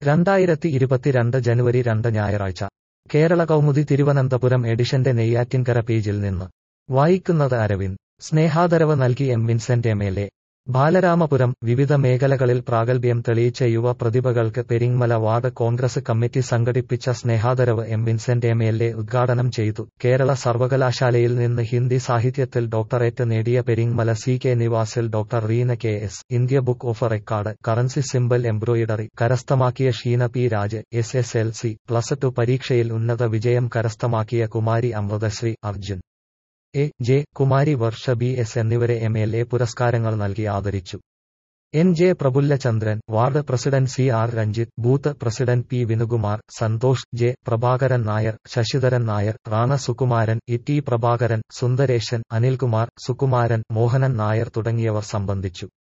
രണ്ടായിരത്തി ഇരുപത്തിരണ്ട് ജനുവരി രണ്ട് ഞായറാഴ്ച കേരള കൗമുദി തിരുവനന്തപുരം എഡിഷന്റെ നെയ്യാറ്റിൻകര പേജിൽ നിന്ന് വായിക്കുന്നത് അരവിന്ദ് സ്നേഹാദരവ് നൽകി M Vincent M L A Balaramapuram വിവിധ മേഖലകളിൽ പ്രാഗൽഭ്യം തെളിയിച്ച യുവ പ്രതിഭകൾക്ക് പെരിങ്മല വാർഡ് കോൺഗ്രസ് കമ്മിറ്റി സംഘടിപ്പിച്ച സ്നേഹാദരവ് M Vincent M L A ഉദ്ഘാടനം ചെയ്തു കേരള സർവകലാശാലയിൽ നിന്ന് ഹിന്ദി സാഹിത്യത്തിൽ ഡോക്ടറേറ്റ് നേടിയ പെരിങ്മല സി കെ നിവാസിൽ doctor Reena K S India book of record currency symbol embroidery കരസ്ഥമാക്കിയ Sheena P Raj S S L C plus two പരീക്ഷയിൽ ഉന്നത വിജയം കരസ്ഥമാക്കിയ കുമാരി Amruthasree Arjun A J Kumari Varsha B S എന്നിവരെ എം എൽ എ പുരസ്കാരങ്ങൾ നൽകി ആദരിച്ചു N J Prafullachandran ward president C R Ranjith booth president P Vinukumar Santhosh J Prabhakaran Nair Sasidharan Nair Rana Sukumaran E T Prabhakaran Sundaresan Anilkumar Sukumaran Mohanan Nair തുടങ്ങിയവർ സംബന്ധിച്ചു